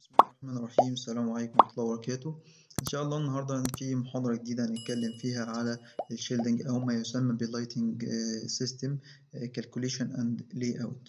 بسم الله الرحمن الرحيم السلام عليكم ورحمة الله وبركاته إن شاء الله النهاردة في محاضرة جديدة هنتكلم فيها على الشيلدنج أو ما يسمى باللايتنج سيستم كالكوليشن أند لاي أوت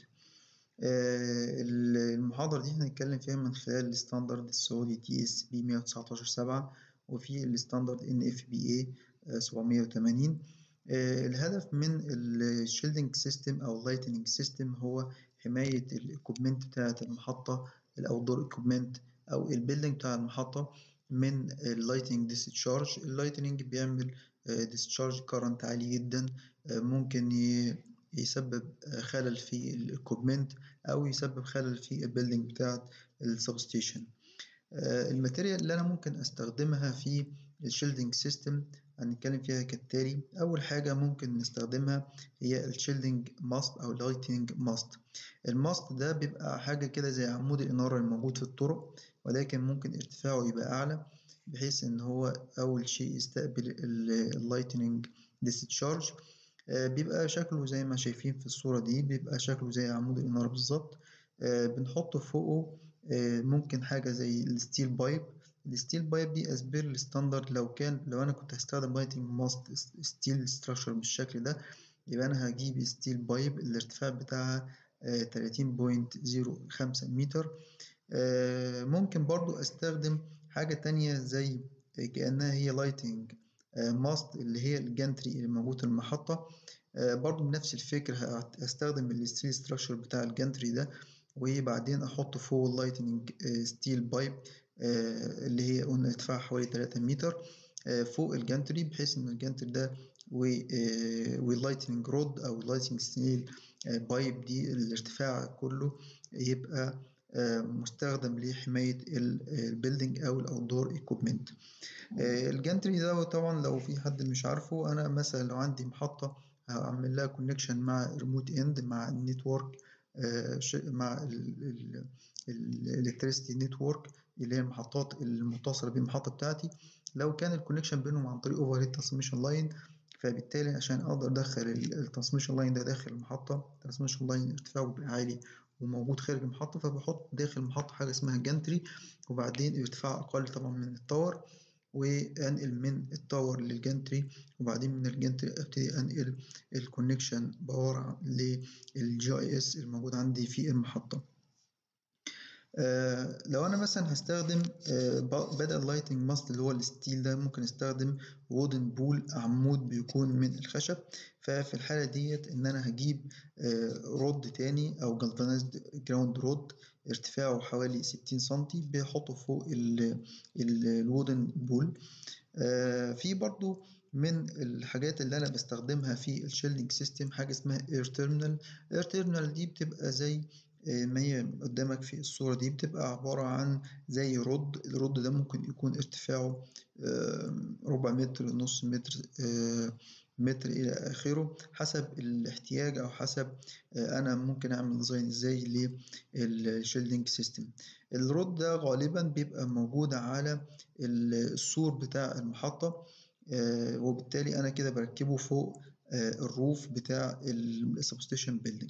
المحاضرة دي هنتكلم فيها من خلال الستاندرد السعودي تي اس بي 119 7 وفي الستاندرد ان اف بي اي 780 الهدف من الشيلدنج سيستم أو اللايتنج سيستم هو حماية الإكوبمنت بتاعة المحطة الاوتدور اكوبمنت او البيلدينج بتاع المحطه من اللايتنج ديسشارج اللايتنج بيعمل ديسشارج كارنت عالي جدا ممكن يسبب خلل في الاكوبمنت او يسبب خلل في البيلدينج بتاعه السبستيشن الماتيريال اللي انا ممكن استخدمها في الشيلدنج سيستم هنتكلم فيها كالتالي أول حاجة ممكن نستخدمها هي الشيلدنج ماست أو اللايتنج ماست الماست ده بيبقى حاجة كده زي عمود الإنارة الموجود في الطرق ولكن ممكن ارتفاعه يبقى أعلى بحيث إن هو أول شيء يستقبل اللايتنج ديسشارج بيبقى شكله زي ما شايفين في الصورة دي بيبقى شكله زي عمود الإنارة بالظبط بنحط فوقه ممكن حاجة زي الستيل بايب الستيل بايب دي اسبير الستاندرد لو كان لو انا كنت هستخدم لايتنج ماست ستيل ستراكشر بالشكل ده يبقى انا هجيب ستيل بايب الارتفاع بتاعها تلاتين بوينت زيرو خمسة متر ممكن برضو استخدم حاجة تانية زي كأنها هي لايتنج ماست اللي هي الجانتري اللي موجود في المحطة برضو بنفس الفكرة هستخدم الستيل ستراكشر بتاع الجانتري ده وبعدين احط فوق اللايتنج ستيل بايب اللي هي قلنا ارتفاعها حوالي 3 متر فوق الجانتري بحيث ان الجانتري ده واللايتنج رود او اللايتنج ستيل بايب دي الارتفاع كله يبقى مستخدم لحماية البيلدينج او الاوتدور ايكوبمنت الجانتري ده طبعا لو في حد مش عارفه انا مثلا لو عندي محطة هعمل لها كونكشن مع ريموت اند مع النتورك مع الالكتريستي نتورك اللي هي المحطات المتصله بالمحطه بتاعتي لو كان الكونكشن بينهم عن طريق اوفر هيد ترانسميشن لاين فبالتالي عشان اقدر ادخل الترانسميشن لاين ده داخل المحطه الترانسميشن لاين ارتفاعه بيبقى عالي وموجود خارج المحطه فبحط داخل المحطه حاجه اسمها جانتري وبعدين ارتفاع اقل طبعا من التاور وانقل من التاور للجانتري وبعدين من الجانتري ابتدي انقل الكونكشن باور للجي اي اس الموجود عندي في المحطه آه لو انا مثلا هستخدم آه بدل اللايتنج ماست اللي هو الستيل ده ممكن استخدم وودن بول عمود بيكون من الخشب ففي الحاله ديت ان انا هجيب آه رود تاني او جلفانيزد جراوند رود ارتفاعه حوالي 60 سنتي بحطه فوق الوودن بول في برضو من الحاجات اللي انا بستخدمها في الشيلدنج سيستم حاجه اسمها اير تيرمينال اير تيرمينال دي بتبقى زي ما هي قدامك في الصورة دي بتبقى عبارة عن زي رد الرد ده ممكن يكون ارتفاعه ربع متر نص متر متر إلى آخره حسب الاحتياج أو حسب أنا ممكن أعمل ديزاين إزاي للشيلدنج سيستم الرد ده غالبا بيبقى موجود على السور بتاع المحطة وبالتالي أنا كده بركبه فوق الروف بتاع السبستيشن بيلدينج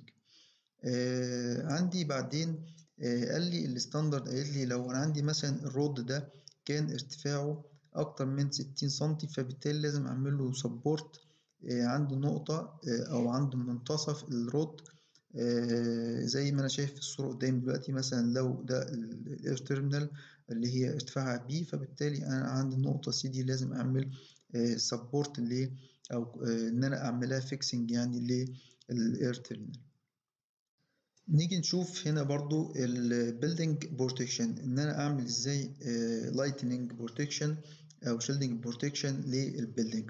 آه عندي بعدين آه قال لي الستاندرد قال لي لو انا عندي مثلا الرود ده كان ارتفاعه اكتر من 60 سنتي فبالتالي لازم اعمل له سبورت آه عند نقطة او عند منتصف الرود زي ما انا شايف في الصورة قدامي دلوقتي مثلا لو ده الاير تيرمينال اللي هي ارتفاعها بي فبالتالي انا عند النقطة سي دي لازم اعمل سبورت ل او ان انا اعملها فيكسنج يعني للاير تيرمينال نيجي نشوف هنا برضو البيلدينج بروتكشن ان انا اعمل ازاي لايتنينج بروتكشن او شيلدنج بروتكشن للبيلدينج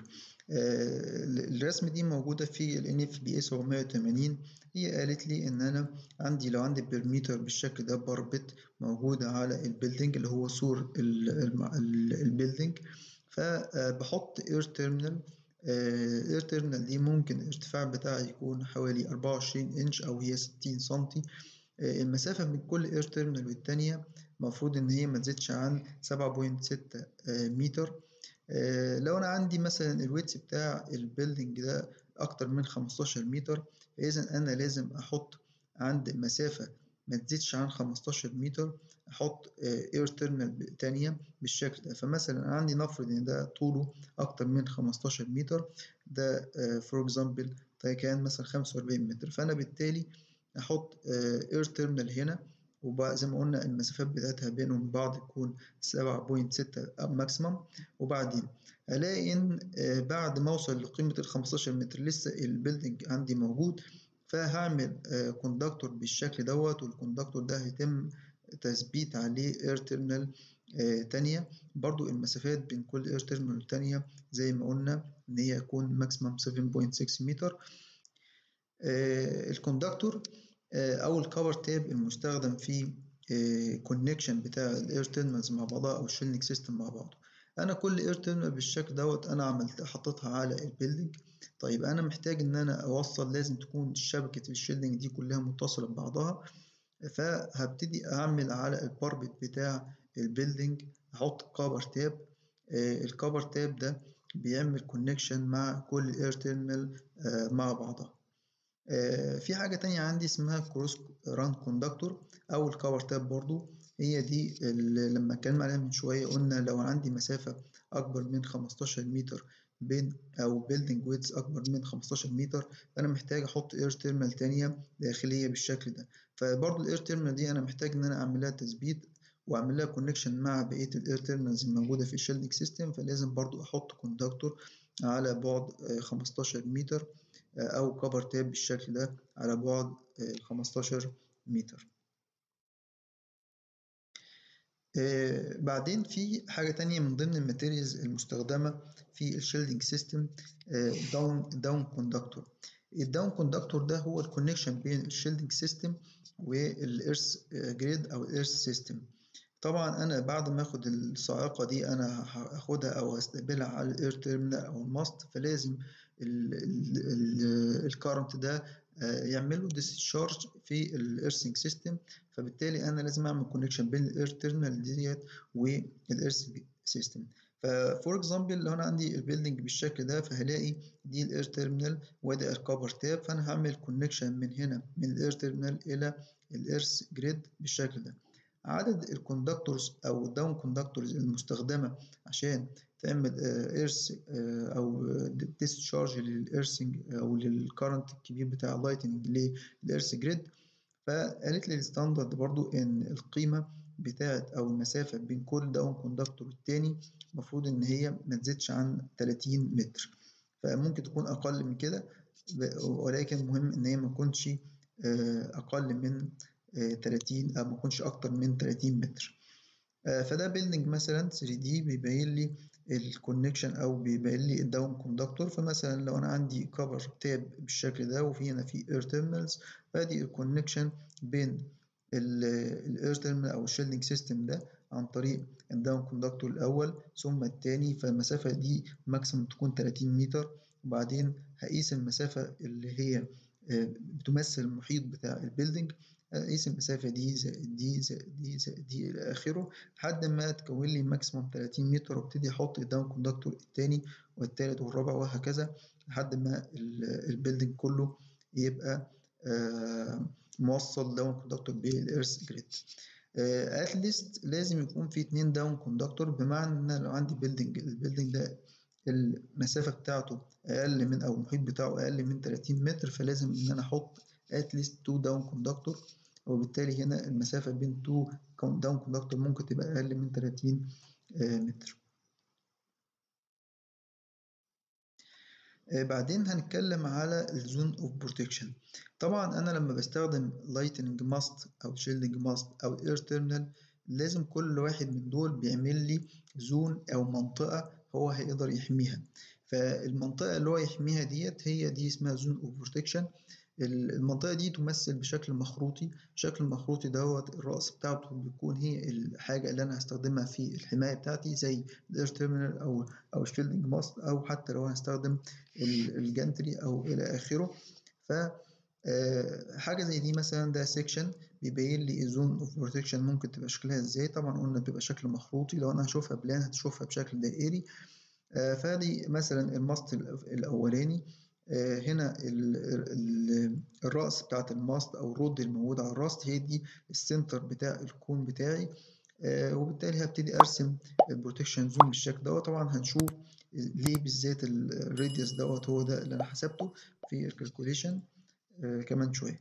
الرسمه دي موجوده في ال اف بي اس 780 هي قالت لي ان انا عندي لو عندي بيرميتر بالشكل ده بربط موجوده على البيلدينج اللي هو سور البيلدينج فبحط اير تيرمينال الاير تيرمينال دي ممكن الارتفاع بتاعها يكون حوالي 24 انش او هي 60 سنتي المسافة من كل اير تيرمينال والتانية المفروض ان هي ما تزيدش عن 7.6 متر لو انا عندي مثلا الويتس بتاع البيلدينج ده اكتر من 15 متر فاذا انا لازم احط عند مسافة ما تزيدش عن 15 متر احط اير تيرمينال تانية بالشكل ده فمثلا انا عندي نفرض ان ده طوله اكتر من 15 متر ده فور اكزامبل ده كان مثلا 45 متر فانا بالتالي احط اير تيرمينال هنا وبقى زي ما قلنا المسافات بتاعتها بينهم بعض تكون 7.6 ماكسيمم وبعدين الاقي ان بعد ما اوصل لقيمه ال 15 متر لسه البيلدنج عندي موجود فهعمل كوندكتور بالشكل دوت والكوندكتور ده هيتم تثبيت عليه اير تيرمينال تانية برضو المسافات بين كل اير تيرمينال والتانية زي ما قلنا ان هي يكون ماكسيمم 7.6 متر الكوندكتور او الكفر تاب المستخدم في كونكشن بتاع الاير تيرمينالز مع بعضها او الشيلنج سيستم مع بعضه انا كل اير تيرمينال بالشكل دوت انا عملت حطيتها على البيلدنج طيب انا محتاج ان انا اوصل لازم تكون شبكه الشيلدنج دي كلها متصله ببعضها فهبتدي اعمل على الباربت بتاع البيلدنج احط كابر تاب الكابر تاب ده بيعمل كونكشن مع كل اير تيرمينال مع بعضها في حاجة تانية عندي اسمها كروس ران كوندكتور أو الكاور تاب برضو هي دي اللي لما اتكلمنا عليها من شوية قلنا لو عندي مسافة أكبر من 15 متر بين أو بيلدينج ويدز أكبر من 15 متر فأنا محتاج أحط إير تيرمينال تانية داخلية بالشكل ده فبرضو الإير تيرمينال دي أنا محتاج إن أنا أعمل لها تثبيت وأعمل لها كونكشن مع بقية الإير تيرمينالز الموجودة في الشيلدنج سيستم فلازم برضو أحط كوندكتور على بعد 15 متر أو كفر تاب بالشكل ده على بعد 15 متر بعدين في حاجة تانية من ضمن الماتيريالز المستخدمة في الشيلدنج سيستم داون داون كوندكتور الداون كوندكتور ده هو الكونكشن بين الشيلدنج سيستم والإيرث جريد أو الإيرث سيستم طبعا انا بعد ما اخد الصاعقه دي انا هاخدها او هستقبلها على الاير تيرمينال او الماست فلازم الكارنت ده يعملوا ديسشارج في الارسنج سيستم فبالتالي انا لازم اعمل كونكشن بين الاير تيرمينال ديت والارسنج سيستم ففور اكزامبل لو انا عندي البيلدنج بالشكل ده فهلاقي دي الاير تيرمينال وادي الكفر تاب فانا هعمل كونكشن من هنا من الاير تيرمينال الى الارث جريد بالشكل ده عدد الكوندكتورز او الداون كوندكتورز المستخدمه عشان تعمل ايرث او ديسشارج للارثنج او للكرنت الكبير بتاع اللايتنج للارث جريد فقالت لي الستاندرد برضو ان القيمه بتاعت او المسافه بين كل داون كوندكتور والتاني المفروض ان هي ما تزيدش عن 30 متر فممكن تكون اقل من كده ولكن مهم ان هي ما تكونش اقل من 30 او ما يكونش اكتر من 30 متر فده بيلدنج مثلا 3 دي بيبين لي الكونكشن او بيبين لي الداون كوندكتور فمثلا لو انا عندي كفر تاب بالشكل ده وفي هنا في اير تيرمينالز فادي الكونكشن بين الاير تيرمينال او الشيلدنج سيستم ده عن طريق الداون كوندكتور الاول ثم الثاني فالمسافه دي ماكسيموم تكون 30 متر وبعدين هقيس المسافه اللي هي بتمثل المحيط بتاع البيلدنج اقيس المسافة دي زائد دي زائد دي زائد دي إلى آخره لحد ما تكون لي ماكسيموم 30 متر وابتدي أحط الداون كوندكتور التاني والتالت والرابع وهكذا لحد ما البيلدنج كله يبقى موصل داون كوندكتور بالإيرث جريد اتليست لازم يكون في اتنين داون كوندكتور بمعنى ان لو عندي بيلدنج البيلدنج ده المسافة بتاعته أقل من أو المحيط بتاعه أقل من 30 متر فلازم إن أنا أحط at least two down conductor وبالتالي هنا المسافة بين two down conductor ممكن تبقى أقل من 30 متر بعدين هنتكلم على الزون اوف بروتكشن طبعا انا لما بستخدم لايتنج ماست او شيلدنج ماست او اير تيرمينال لازم كل واحد من دول بيعمل لي زون او منطقة هو هيقدر يحميها فالمنطقة اللي هو يحميها ديت هي دي اسمها زون اوف بروتكشن المنطقة دي تمثل بشكل مخروطي الشكل المخروطي دوت الرأس بتاعته بيكون هي الحاجة اللي أنا هستخدمها في الحماية بتاعتي زي الاير تيرمينال أو أو الشيلدنج ماست أو حتى لو هستخدم الجانتري أو إلى آخره ف حاجة زي دي مثلا ده سيكشن بيبين لي الزون اوف بروتكشن ممكن تبقى شكلها ازاي طبعا قلنا بيبقى شكل مخروطي لو انا هشوفها بلان هتشوفها بشكل دائري فدي مثلا الماست الاولاني هنا الرأس بتاعت الماست أو الرود الموجود على الراس هي دي السنتر بتاع الكون بتاعي وبالتالي هبتدي أرسم البروتكشن زون بالشكل دوت طبعا هنشوف ليه بالذات الراديوس دوت هو ده اللي أنا حسبته في الكالكوليشن كمان شوية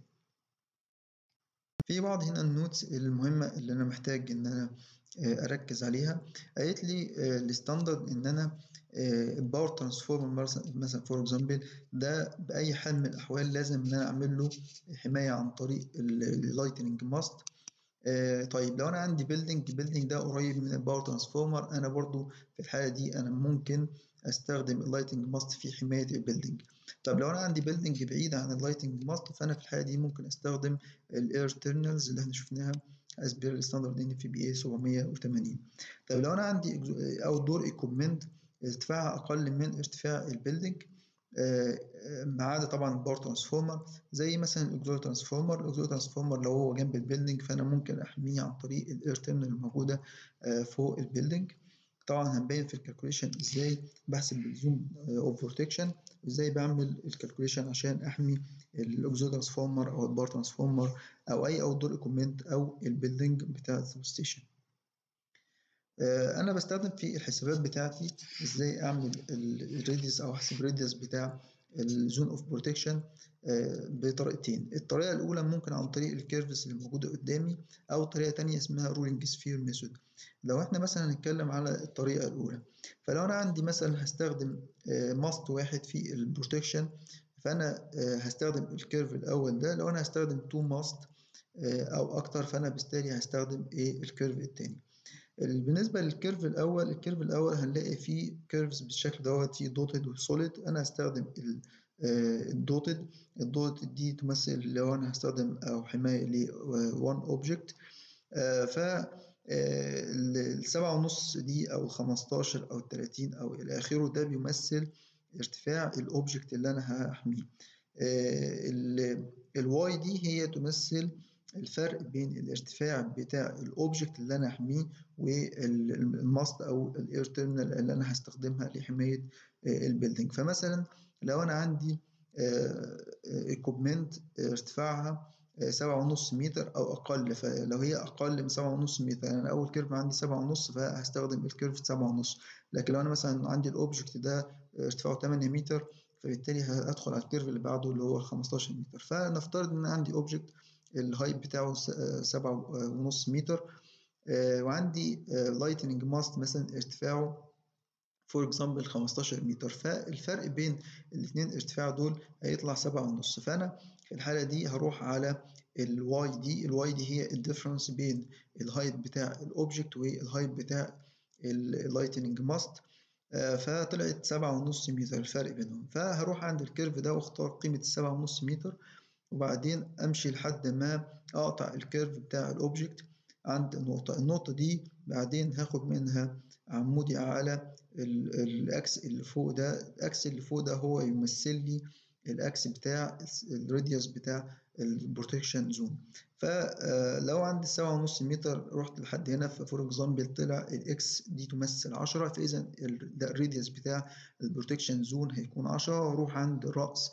في بعض هنا النوتس المهمة اللي أنا محتاج إن أنا أركز عليها قالت لي الستاندرد إن أنا الباور ترانسفورمر مثلا فور اكزامبل ده باي حال من الاحوال لازم ان انا اعمل له حمايه عن طريق اللايتنج ماست طيب لو انا عندي بيلدينج البيلدينج ده قريب من الباور ترانسفورمر انا برضو في الحاله دي انا ممكن استخدم اللايتنج ماست في حمايه البيلدينج طب لو انا عندي بيلدينج بعيد عن اللايتنج ماست فانا في الحاله دي ممكن استخدم الاير تيرمينالز اللي احنا شفناها از بير ستاندرد ان في بي اي 780 طب لو انا عندي اوت دور ايكوبمنت ارتفاعها اقل من ارتفاع البيلدينج ما عدا طبعا الباور ترانسفورمر زي مثلا الاكزوي ترانسفورمر الاكزوي ترانسفورمر لو هو جنب البيلدينج فانا ممكن احميه عن طريق الاير تيرمينال الموجوده فوق البيلدينج طبعا هنبين في الكالكوليشن ازاي بحسب الزوم اوف بروتكشن ازاي بعمل الكالكوليشن عشان احمي الاكزوي ترانسفورمر او الباور ترانسفورمر او اي اوت دور ايكوبمنت او البيلدينج بتاع السب ستيشن انا بستخدم في الحسابات بتاعتي ازاي اعمل الريديوس او احسب الريديوس بتاع الزون اوف بروتكشن بطريقتين الطريقه الاولى ممكن عن طريق الكيرفز اللي موجوده قدامي او طريقه تانية اسمها رولينج سفير ميثود لو احنا مثلا هنتكلم على الطريقه الاولى فلو انا عندي مثلا هستخدم ماست واحد في البروتكشن فانا هستخدم الكيرف الاول ده لو انا هستخدم تو ماست او اكتر فانا بالتالي هستخدم ايه الكيرف التاني بالنسبة للكيرف الأول الكيرف الأول هنلاقي فيه كيرفز بالشكل دوت فيه دوتد وسوليد أنا هستخدم الدوتد الدوتد دي تمثل لو أنا هستخدم أو حماية ل one object ف السبعة ونص دي أو الخمستاشر أو التلاتين أو إلى آخره ده بيمثل ارتفاع الأوبجكت اللي أنا هحميه الواي دي هي تمثل الفرق بين الارتفاع بتاع الاوبجكت اللي انا احميه والماست او الاير تيرمينال اللي انا هستخدمها لحمايه البيلدينج فمثلا لو انا عندي ايكوبمنت ارتفاعها سبعة ونص متر أو أقل فلو هي أقل من سبعة ونص متر أنا أول كيرف عندي سبعة ونص فهستخدم الكيرف سبعة ونص لكن لو أنا مثلا عندي الأوبجكت ده ارتفاعه تمانية متر فبالتالي هدخل على الكيرف اللي بعده اللي هو خمستاشر متر فنفترض إن أنا عندي أوبجكت الهايت بتاعه سبعة ونص متر وعندي لايتنينج ماست مثلا ارتفاعه فور اكزامبل 15 متر فالفرق بين الاثنين ارتفاع دول هيطلع سبعة ونص فأنا في الحالة دي هروح على الواي دي الواي دي هي الديفرنس بين الهايت بتاع الاوبجكت والهايت بتاع اللايتنينج ماست فطلعت سبعة ونص متر الفرق بينهم فهروح عند الكيرف ده واختار قيمة السبعة ونص متر وبعدين امشي لحد ما اقطع الكيرف بتاع الاوبجكت عند نقطة النقطة دي بعدين هاخد منها عمودي على الاكس اللي فوق ده الاكس اللي فوق ده هو يمثل لي الاكس بتاع الراديوس بتاع البروتكشن زون فلو عندي سبعة ونص متر رحت لحد هنا ففور اكزامبل طلع الاكس دي تمثل عشرة فاذا ده الراديوس بتاع البروتكشن زون هيكون عشرة واروح عند راس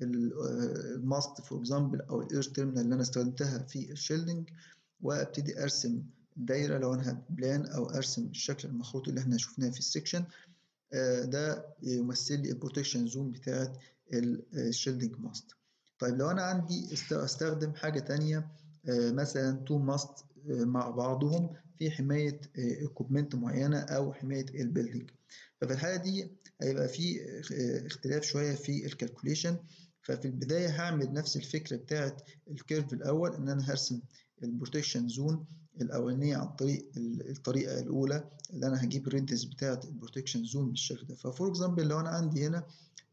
الماست فور اكزامبل او الاير تيرمينال اللي انا استخدمتها في الشيلدنج وابتدي ارسم دايره لو انا بلان او ارسم الشكل المخروطي اللي احنا شفناه في السكشن ده يمثل لي البروتكشن زون بتاعت الشيلدنج ماست طيب لو انا عندي استخدم حاجه تانية مثلا تو ماست مع بعضهم في حمايه اكوبمنت معينه او حمايه البيلدينج ففي الحاله دي هيبقى في اختلاف شويه في الكالكوليشن ففي البدايه هعمل نفس الفكره بتاعه الكيرف الاول ان انا هرسم البروتكشن زون الاولانيه عن طريق الطريقه الاولى اللي انا هجيب الريديوس بتاعه البروتكشن زون بالشكل ده ففور اكزامبل لو انا عندي هنا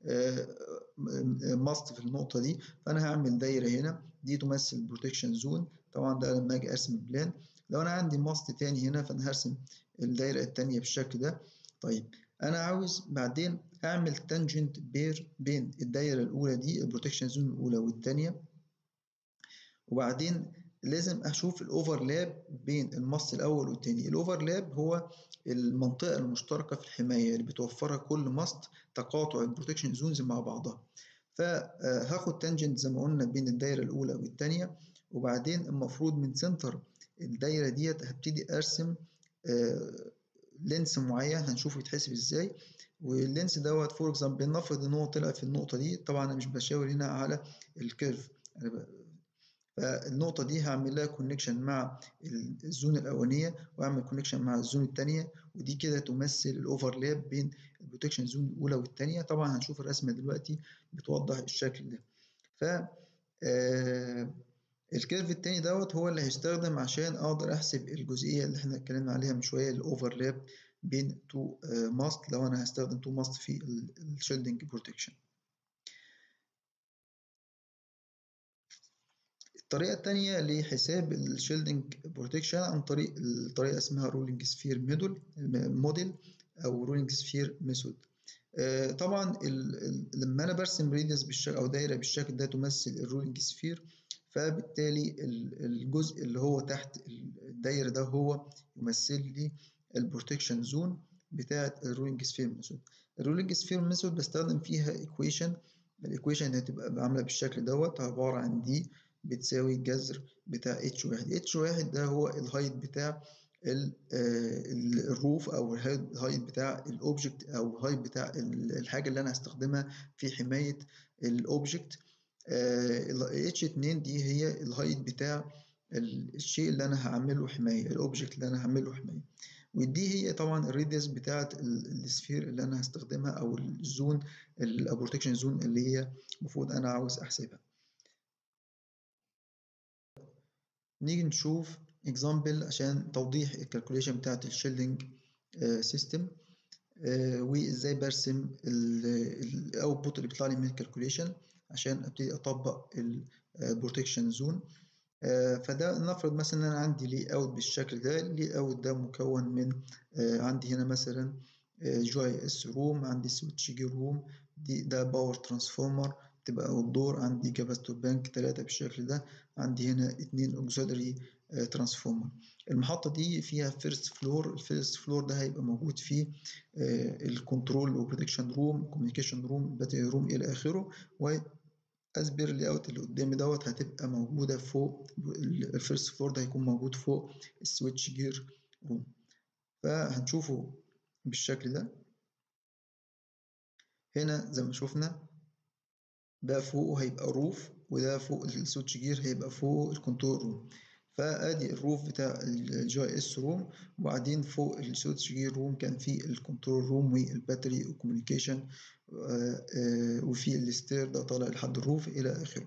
ماست في النقطه دي فانا هعمل دايره هنا دي تمثل البروتكشن زون طبعا ده لما اجي ارسم البلان لو انا عندي ماست تاني هنا فانا هرسم الدايره التانيه بالشكل ده طيب انا عاوز بعدين اعمل تانجنت بير بين الدايره الاولى دي البروتكشن زون الاولى والثانيه وبعدين لازم اشوف الاوفرلاب بين المص الاول والتاني الاوفرلاب هو المنطقه المشتركه في الحمايه اللي بتوفرها كل ماست تقاطع البروتكشن زونز مع بعضها فهاخد تانجنت زي ما قلنا بين الدايرة الأولى والتانية وبعدين المفروض من سنتر الدايرة ديت هبتدي أرسم لينس معين هنشوفه يتحسب ازاي واللينس دوت فور اكزامبل نفرض ان هو طلع في النقطة دي طبعا أنا مش بشاور هنا على الكيرف أنا ب... فالنقطة دي هعمل لها كونكشن مع الزون الأولانية وأعمل كونكشن مع الزون التانية ودي كده تمثل الأوفرلاب بين البروتكشن زون الأولى والتانية طبعا هنشوف الرسمة دلوقتي بتوضح الشكل ده ف آه الكيرف التاني دوت هو اللي هيستخدم عشان أقدر أحسب الجزئية اللي احنا اتكلمنا عليها من شوية الأوفرلاب بين تو ماست لو أنا هستخدم تو ماست في الشيلدنج بروتكشن الطريقة التانية لحساب الشيلدنج بروتكشن عن طريق الطريقة اسمها رولينج سفير ميدل موديل أو رولينج سفير ميثود طبعا لما أنا برسم ريديوس بالشكل أو دايرة بالشكل ده تمثل الرولينج سفير فبالتالي الجزء اللي هو تحت الدايرة ده هو يمثل لي البروتكشن زون بتاعة الرولينج سفير ميثود الرولينج سفير ميثود بستخدم فيها ايكويشن الايكويشن هتبقى عاملة بالشكل دوت عبارة عن دي بتساوي الجذر بتاع اتش واحد اتش واحد ده هو الهايت بتاع الروف او الهايت بتاع الاوبجكت او الهايت بتاع الحاجه اللي انا هستخدمها في حمايه الاوبجكت اتش 2 دي هي الهايت بتاع الشيء اللي انا هعمله حمايه الاوبجكت اللي انا هعمله حمايه ودي هي طبعا الريديوس بتاعه السفير اللي انا هستخدمها او الزون البروتكشن زون اللي هي المفروض انا عاوز احسبها نيجي نشوف اكزامبل عشان توضيح الكالكوليشن بتاعت الشيلدنج سيستم وازاي برسم الاوتبوت اللي بيطلع لي من الكالكوليشن عشان ابتدي اطبق البروتكشن زون فده نفرض مثلا ان انا عندي لي اوت بالشكل ده لي اوت ده مكون من عندي هنا مثلا جي اس روم عندي سويتش جير روم دي ده باور ترانسفورمر تبقى الدور عندي كاباستور بانك تلاتة بالشكل ده عندي هنا اتنين اوكسيلري ترانسفورمر المحطة دي فيها فيرست فلور الفيرست فلور ده هيبقى موجود فيه الكنترول وبريدكشن روم كوميونيكيشن روم باتري روم إلى آخره وأسبر اللي أوت اللي قدامي دوت هتبقى موجودة فوق الفيرست فلور ده هيكون موجود فوق السويتش جير روم فهنشوفه بالشكل ده هنا زي ما شفنا ده فوقه هيبقى روف وده فوق السويتش جير هيبقى فوق الكنترول روم فادي الروف بتاع الجي اس روم وبعدين فوق السويتش جير روم كان في الكنترول روم والباتري والكوميونيكيشن وفي الستير ده طالع لحد الروف الى اخره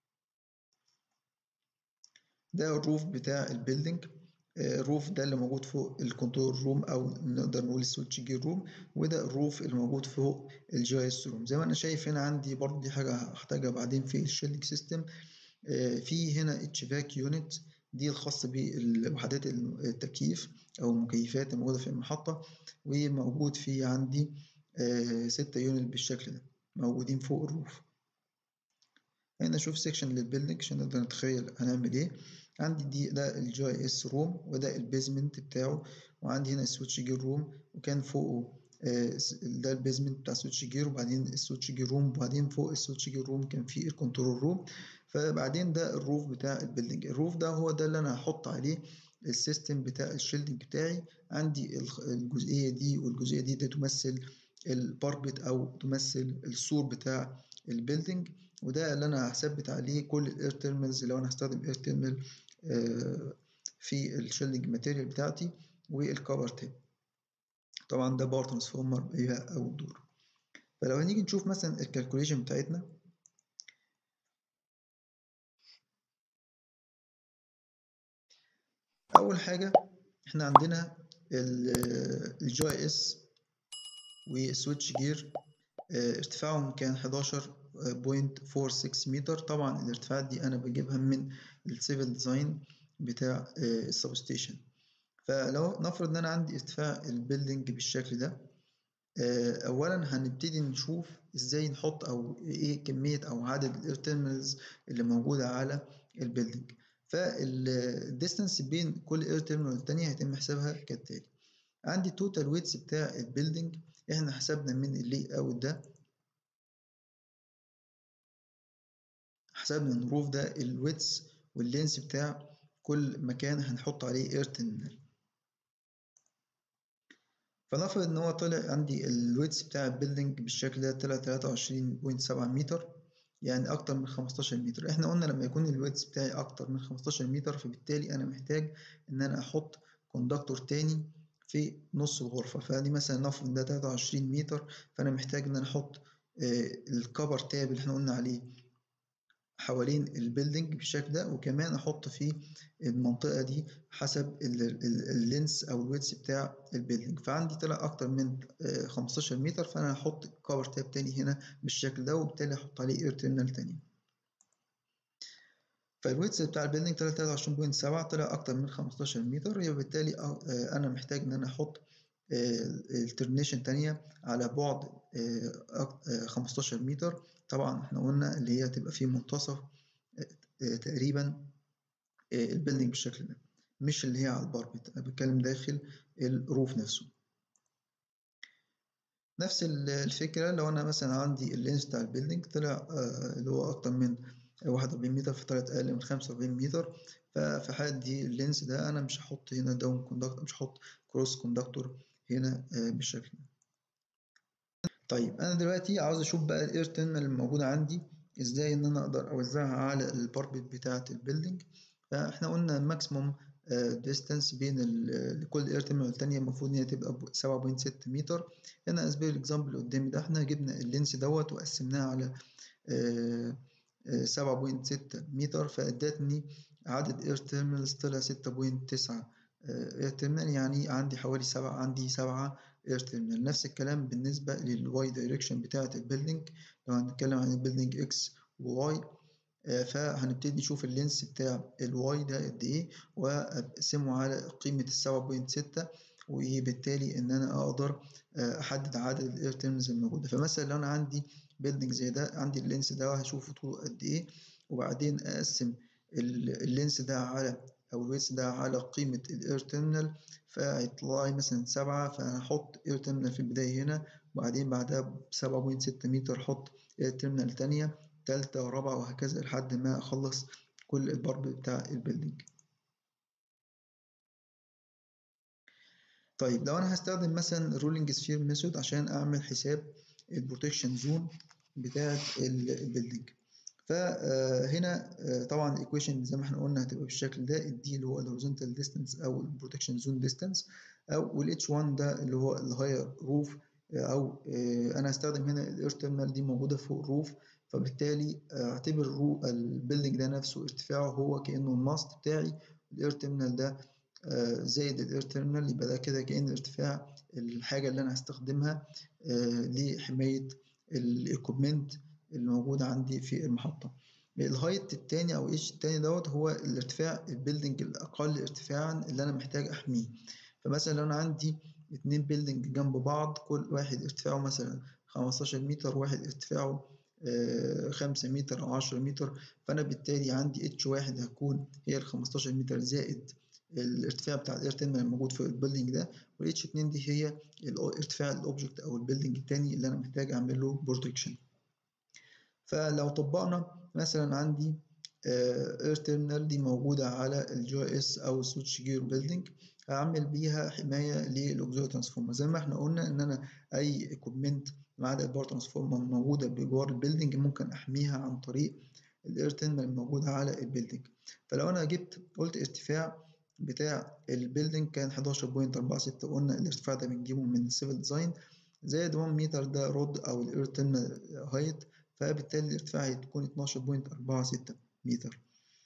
ده الروف بتاع البيلدينج الروف ده اللي موجود فوق الكنترول روم او نقدر نقول السويتش جير روم وده الروف اللي موجود فوق الجي اس روم زي ما انا شايف هنا عندي برضه دي حاجه هحتاجها بعدين في الشيلدنج سيستم في هنا اتش فاك يونت دي الخاصة بوحدات التكييف أو المكيفات الموجودة في المحطة وموجود في عندي ستة يونت بالشكل ده موجودين فوق الروف هنا نشوف سيكشن للبيلدينج عشان نقدر نتخيل هنعمل ايه عندي دي ده الجي اس روم وده البيزمنت بتاعه وعندي هنا السويتش جير روم وكان فوقه ده البيزمنت بتاع السويتش جير وبعدين السويتش جير روم وبعدين فوق السويتش جير روم كان في الكنترول روم فبعدين ده الروف بتاع البيلدينج الروف ده هو ده اللي انا هحط عليه السيستم بتاع الشيلدنج بتاعي عندي الجزئيه دي والجزئيه دي, دي تمثل الباربت او تمثل السور بتاع البيلدينج وده اللي انا هثبت عليه كل الاير تيرمينالز لو انا هستخدم اير تيرمينال في الشيلدنج ماتيريال بتاعتي والكفر تيب طبعا ده باور ترانسفورمر بيها او الدور فلو هنيجي نشوف مثلا الكالكوليشن بتاعتنا اول حاجه احنا عندنا الجي اس والسويتش جير ارتفاعهم كان 11.46 متر طبعا الارتفاعات دي انا بجيبها من السيفل ديزاين بتاع السبستيشن فلو نفرض ان انا عندي ارتفاع البيلدينج بالشكل ده اولا هنبتدي نشوف ازاي نحط او ايه كميه او عدد الاير تيرمينالز اللي موجوده على البيلدينج فالديستانس بين كل اير تيرمينال والتانية هيتم حسابها كالتالي عندي توتال ويتس بتاع البيلدينج احنا حسبنا من اللي اوت ده حسبنا ان الروف ده الويتس واللينس بتاع كل مكان هنحط عليه اير تيرمينال فنفرض ان هو طلع عندي الويتس بتاع البيلدينج بالشكل ده طلع 23.7 متر يعني اكتر من 15 متر احنا قلنا لما يكون الويتس بتاعي اكتر من 15 متر فبالتالي انا محتاج ان انا احط كوندكتور تاني في نص الغرفة فدي مثلا نفرض ده 23 متر فانا محتاج ان انا احط الكفر تاب اللي احنا قلنا عليه حوالين البيلدينج بالشكل ده وكمان احط في المنطقه دي حسب اللينس او الويتس بتاع البيلدينج فعندي طلع اكتر من 15 متر فانا هحط كفر تاب تاني هنا بالشكل ده وبالتالي احط عليه اير تيرمينال تاني فالويتس بتاع البيلدينج طلع 23.7 طلع اكتر من 15 متر يبقى بالتالي انا محتاج ان انا احط الترمينيشن تانية على بعد 15 متر طبعا احنا قلنا اللي هي تبقى في منتصف تقريبا البيلدينج بالشكل ده مش اللي هي على الباربت انا بتكلم داخل الروف نفسه نفس الفكرة لو أنا مثلا عندي اللينس بتاع البيلدينج طلع اللي هو أكتر من 41 متر فطلعت أقل من 45 متر ففي حالة دي اللينس ده أنا مش هحط هنا داون كوندكتور مش هحط كروس كوندكتور هنا بالشكل ده طيب انا دلوقتي عاوز اشوف بقى الاير تيرمينال الموجوده عندي ازاي ان انا اقدر اوزعها على الباربت بتاعه البيلدينج فاحنا قلنا الماكسيموم ديستانس بين لكل اير تيرمينال الثانيه المفروض ان هي تبقى 7.6 متر هنا اسباب الاكزامبل اللي قدامي ده احنا جبنا اللينس دوت وقسمناه على 7.6 متر فادتني عدد اير تيرمينالز طلع 6.9 اير تيرمينال يعني عندي حوالي سبعة عندي سبعة اير تيرمينال نفس الكلام بالنسبة للواي دايركشن بتاعة البيلدينج لو هنتكلم عن البيلدينج اكس وواي فهنبتدي نشوف اللينس بتاع الواي ده قد ايه واقسمه على قيمة السبعة بوينت ستة وبالتالي ان انا اقدر احدد عدد الاير تيرمينالز الموجودة فمثلا لو انا عندي بيلدينج زي ده عندي اللينس ده هشوفه طوله قد ايه وبعدين اقسم اللينس ده على أو الويتس ده على قيمة الإير تيرمينال فهيطلع لي مثلا سبعة فهحط إير تيرمينال في البداية هنا وبعدين بعدها بسبعة بوينت ستة متر أحط إير تيرمينال تانية تالتة ورابعة وهكذا لحد ما أخلص كل البرب بتاع البيلدينج. طيب لو أنا هستخدم مثلا الرولينج سفير ميثود عشان أعمل حساب البروتكشن زون بتاعة البيلدينج. فهنا طبعا الايكويشن زي ما احنا قلنا هتبقى بالشكل ده الدي اللي هو الهوريزونتال ديستانس او البروتكشن زون ديستانس او والاتش 1 ده اللي هو الهاير روف او انا هستخدم هنا الاير تيرمينال دي موجوده فوق الروف فبالتالي اعتبر البيلدينج ده نفسه ارتفاعه هو كانه الماست بتاعي الاير تيرمينال ده زائد الاير تيرمينال يبقى ده كده كان ارتفاع الحاجه اللي انا هستخدمها لحمايه الايكوبمنت الموجود عندي في المحطة الهايت التاني أو إيش التاني دوت هو الارتفاع البيلدينج الأقل ارتفاعا اللي أنا محتاج أحميه فمثلا لو أنا عندي اتنين بيلدينج جنب بعض كل واحد ارتفاعه مثلا 15 متر واحد ارتفاعه خمسة متر أو عشرة متر فأنا بالتالي عندي اتش واحد هتكون هي ال 15 متر زائد الارتفاع بتاع الاير تيرمينال الموجود في البيلدينج ده والاتش 2 دي هي ارتفاع الاوبجكت او البيلدينج التاني اللي انا محتاج اعمل له بروتكشن فلو طبقنا مثلا عندي اير تيرمينال دي موجودة على الجي اس او سويتش جير بيلدينج هعمل بيها حماية للاوكسيلري ترانسفورمر زي ما احنا قلنا ان انا اي ايكوبمنت ما عدا الباور ترانسفورمر موجودة بجوار البيلدينج ممكن احميها عن طريق الاير تيرمينال الموجودة على البيلدينج فلو انا جبت قلت ارتفاع بتاع البيلدينج كان 11.46 قلنا الارتفاع ده بنجيبه من السيفل ديزاين زائد 1 متر ده رود او الاير تيرمينال هايت فبالتالي الارتفاع هتكون 12.46 متر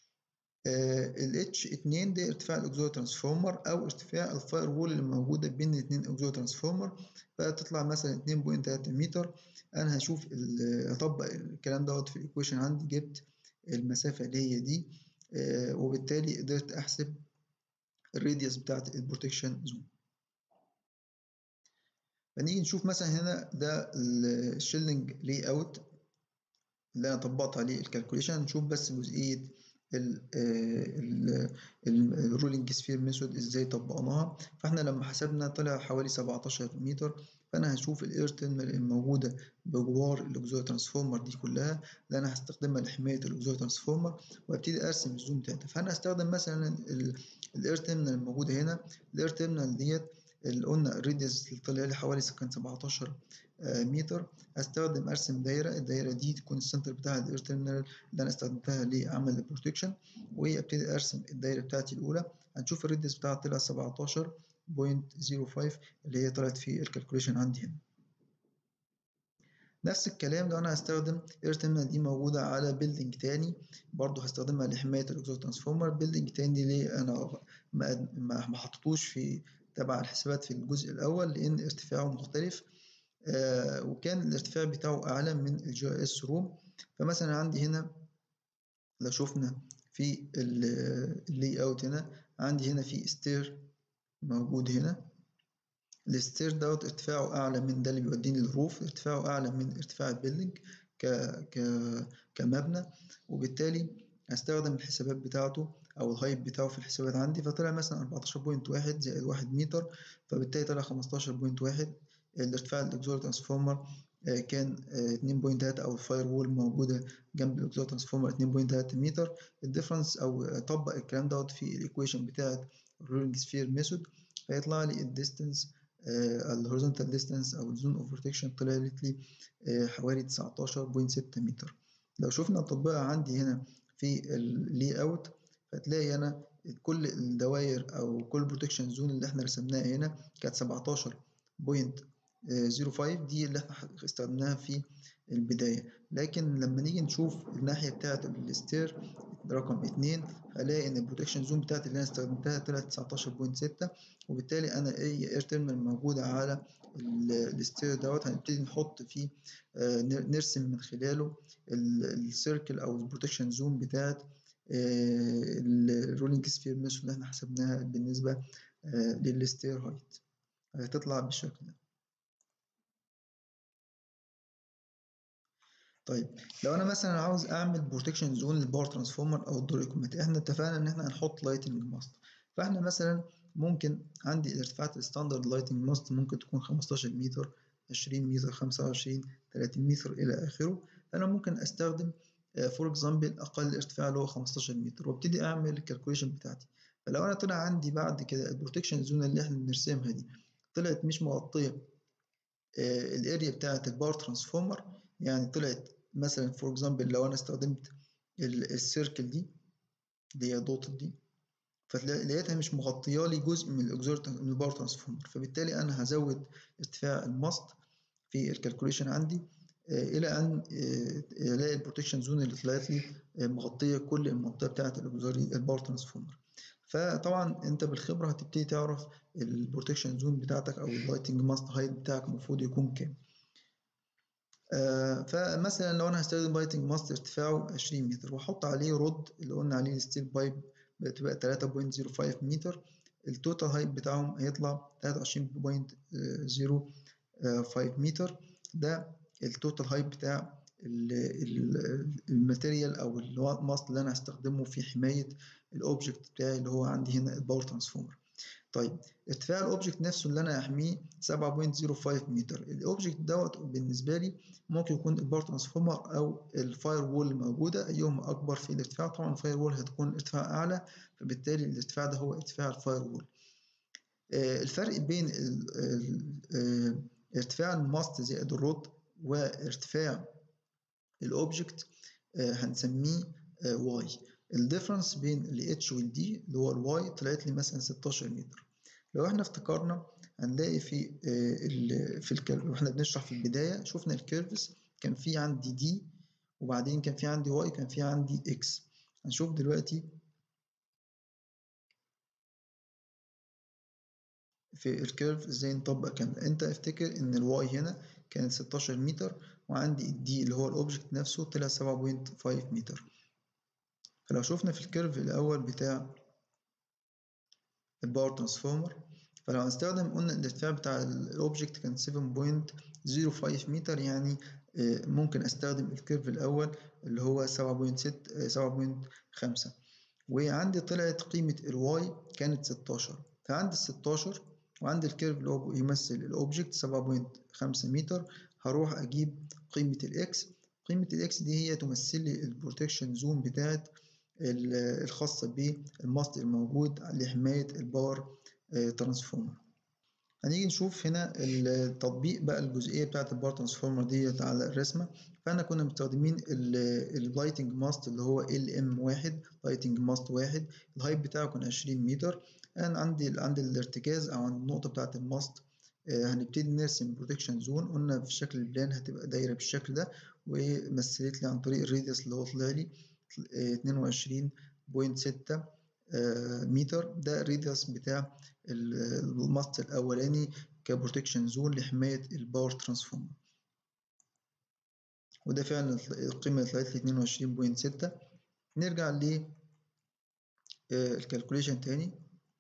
ال H2 ده ارتفاع الاكزو ترانسفورمر او ارتفاع الفاير وول اللي موجوده بين الاثنين اكزو ترانسفورمر فتطلع مثلا 2.3 متر انا هشوف اطبق الكلام دوت في الايكويشن عندي جبت المسافه اللي هي دي وبالتالي قدرت احسب الراديوس بتاعت البروتكشن زون فنيجي نشوف مثلا هنا ده الشيلنج لي اوت اللي انا طبقت عليه الكالكوليشن نشوف بس جزئيه الرولينج سفير ميثود ازاي طبقناها فاحنا لما حسبنا طلع حوالي 17 متر فانا هشوف الاير تيرمينال الموجوده بجوار الاكزوي ترانسفورمر دي كلها اللي انا هستخدمها لحمايه الاكزوي ترانسفورمر وابتدي ارسم الزوم بتاعتها فانا هستخدم مثلا الاير تيرمينال الموجوده هنا الاير تيرمينال ديت اللي قلنا الريديوس اللي طلع لي حوالي كان 17 متر هستخدم ارسم دايره الدايره دي تكون السنتر بتاع الاير تيرمينال اللي انا استخدمتها لعمل البروتكشن وابتدي ارسم الدايره بتاعتي الاولى هنشوف الريديوس بتاعها طلع 17.05 اللي هي طلعت في الكالكوليشن عندي هنا نفس الكلام لو انا هستخدم اير تيرمينال دي موجوده على بيلدينج تاني برضو هستخدمها لحمايه الاكزو ترانسفورمر بيلدينج تاني ليه انا ما ما حطيتوش في تبع الحسابات في الجزء الاول لان ارتفاعه مختلف آه وكان الارتفاع بتاعه اعلى من الجي اس روم فمثلا عندي هنا لو شفنا في اللي اوت هنا عندي هنا في ستير موجود هنا الستير دوت ارتفاعه اعلى من ده اللي بيوديني للروف ارتفاعه اعلى من ارتفاع البيلدينج ك ك كمبنى وبالتالي هستخدم الحسابات بتاعته او الهايت بتاعه في الحسابات عندي فطلع مثلا 14.1 زائد 1 متر فبالتالي طلع 15.1 الارتفاع الاكزور ترانسفورمر كان 2.3 او الفاير وول موجوده جنب الاكزور ترانسفورمر 2.3 متر الديفرنس او طبق الكلام دوت في الايكويشن بتاعت الرولينج سفير ميثود فيطلع لي الديستنس الهوريزونتال ديستانس او الزون اوف بروتكشن طلعت لي حوالي 19.6 متر لو شفنا التطبيقة عندي هنا في اللي اوت فتلاقي انا كل الدوائر او كل بروتكشن زون اللي احنا رسمناها هنا كانت 17.05 دي اللي احنا استخدمناها في البداية لكن لما نيجي نشوف الناحية بتاعة الستير رقم اتنين هلاقي ان البروتكشن زون بتاعتي اللي انا استخدمتها طلعت 19.6 وبالتالي انا اي اير تيرمينال موجودة على الستير دوت هنبتدي نحط فيه نرسم من خلاله السيركل او البروتكشن زون بتاعت الرولينج سفير ميثود اللي احنا حسبناها بالنسبة للستير هايت هتطلع بالشكل ده طيب لو انا مثلا عاوز اعمل بروتكشن زون للباور ترانسفورمر او الدور ايكومنت احنا اتفقنا ان احنا هنحط لايتنج ماست فاحنا مثلا ممكن عندي الارتفاعات الستاندرد لايتنج ماست ممكن تكون 15 متر 20 متر 25 30 متر الى اخره انا ممكن استخدم فور اكزامبل اقل ارتفاع اللي هو 15 متر وابتدي اعمل الكالكوليشن بتاعتي فلو انا طلع عندي بعد كده البروتكشن زون اللي احنا بنرسمها دي طلعت مش مغطيه الاريا بتاعت الباور ترانسفورمر يعني طلعت مثلا فور اكزامبل لو انا استخدمت السيركل دي اللي هي دوت دي فلقيتها مش مغطيه لي جزء من الاكزور من الباور ترانسفورمر فبالتالي انا هزود ارتفاع الماست في الكالكوليشن عندي الى ان الاقي البروتكشن زون اللي طلعت لي مغطيه كل المنطقه بتاعه الاكزوري الباور ترانسفورمر فطبعا انت بالخبره هتبتدي تعرف البروتكشن زون بتاعتك او اللايتنج ماست هايت بتاعك المفروض يكون كام آه فمثلا لو انا هستخدم لايتنج ماست ارتفاعه 20 متر واحط عليه رود اللي قلنا عليه الستيل بايب بتبقى 3.05 متر التوتال هايت بتاعهم هيطلع 23.05 متر ده التوتال هايت بتاع الماتيريال او الماست اللي انا هستخدمه في حمايه الاوبجكت بتاعي اللي هو عندي هنا الباور ترانسفورمر طيب ارتفاع الاوبجكت نفسه اللي انا هحميه 7.05 متر الاوبجكت دوت بالنسبه لي ممكن يكون الباور ترانسفورمر او الفاير وول الموجوده ايهما اكبر في الارتفاع طبعا الفاير وول هتكون ارتفاع اعلى فبالتالي الارتفاع ده هو ارتفاع الفاير وول آه الفرق بين ال ال ارتفاع الماست زائد الرود وارتفاع الاوبجكت آه هنسميه آه واي الديفرنس بين ال H وال D اللي هو الواي طلعت لي مثلا 16 متر لو احنا افتكرنا هنلاقي في ال في الكيرف واحنا بنشرح في البدايه شفنا الكيرفز كان في عندي دي وبعدين كان في عندي واي كان في عندي اكس هنشوف دلوقتي في الكيرف ازاي نطبق كام انت افتكر ان الواي هنا كانت 16 متر وعندي الدي اللي هو الاوبجكت نفسه طلع 7.5 متر فلو شفنا في الكيرف الأول بتاع الباور ترانسفورمر فلو هنستخدم قلنا الارتفاع بتاع الأوبجكت كان 7.05 متر يعني ممكن أستخدم الكيرف الأول اللي هو سبعة بوينت ست سبعة بوينت خمسة وعندي طلعت قيمة الواي كانت ستاشر فعندي الستاشر وعندي الكيرف اللي هو يمثل الأوبجكت سبعة بوينت خمسة متر هروح أجيب قيمة الإكس قيمة الإكس دي هي تمثل لي البروتكشن زون بتاعت الخاصة بالماست الموجود لحماية الباور ترانسفورمر هنيجي نشوف هنا التطبيق بقى الجزئية بتاعت الباور ترانسفورمر ديت على الرسمة فاحنا كنا مستخدمين اللايتنج ماست اللي هو ال ام واحد لايتنج ماست واحد الهايت بتاعه كان 20 متر انا عندي عند الارتكاز او عند النقطة بتاعت الماست هنبتدي نرسم بروتكشن زون قلنا في شكل البلان هتبقى دايرة بالشكل ده ومثلت لي عن طريق الراديوس اللي هو طلع لي 22.6 متر ده الراديوس بتاع الماست الاولاني كبروتكشن زون لحماية الباور ترانسفورمر وده فعلا القيمة اللي طلعت لي 22.6 نرجع ل الكالكوليشن تاني